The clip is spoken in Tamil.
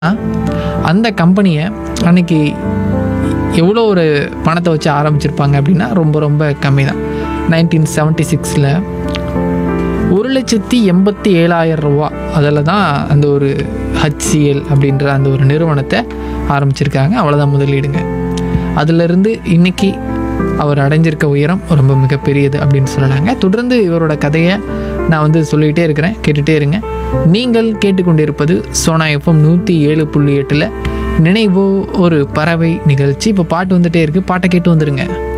அந்த கம்பெனியை அன்னைக்கு எவ்வளோ ஒரு பணத்தை வச்சு ஆரம்பிச்சிருப்பாங்க அப்படின்னா ரொம்ப ரொம்ப கம்மி தான் நைன்டீன் செவன்ட்டி சிக்ஸில் ஒரு லட்சத்தி எண்பத்தி ஏழாயிரம் ரூபா அதில் தான் அந்த ஒரு ஹச்சிஎல் அப்படின்ற அந்த ஒரு நிறுவனத்தை ஆரம்பிச்சிருக்காங்க அவ்வளோதான் முதலீடுங்க அதிலிருந்து இன்னைக்கு அவர் அடைஞ்சிருக்க உயரம் ரொம்ப மிகப்பெரியது அப்படின்னு சொல்லலாங்க தொடர்ந்து இவரோட கதையை நான் வந்து சொல்லிக்கிட்டே இருக்கிறேன் கேட்டுகிட்டே இருங்க நீங்கள் கேட்டுக்கொண்டிருப்பது சோனா எஃப்எம் நூற்றி ஏழு புள்ளி எட்டில் நினைவோ ஒரு பறவை நிகழ்ச்சி இப்போ பாட்டு வந்துட்டே இருக்குது பாட்டை கேட்டு வந்துடுங்க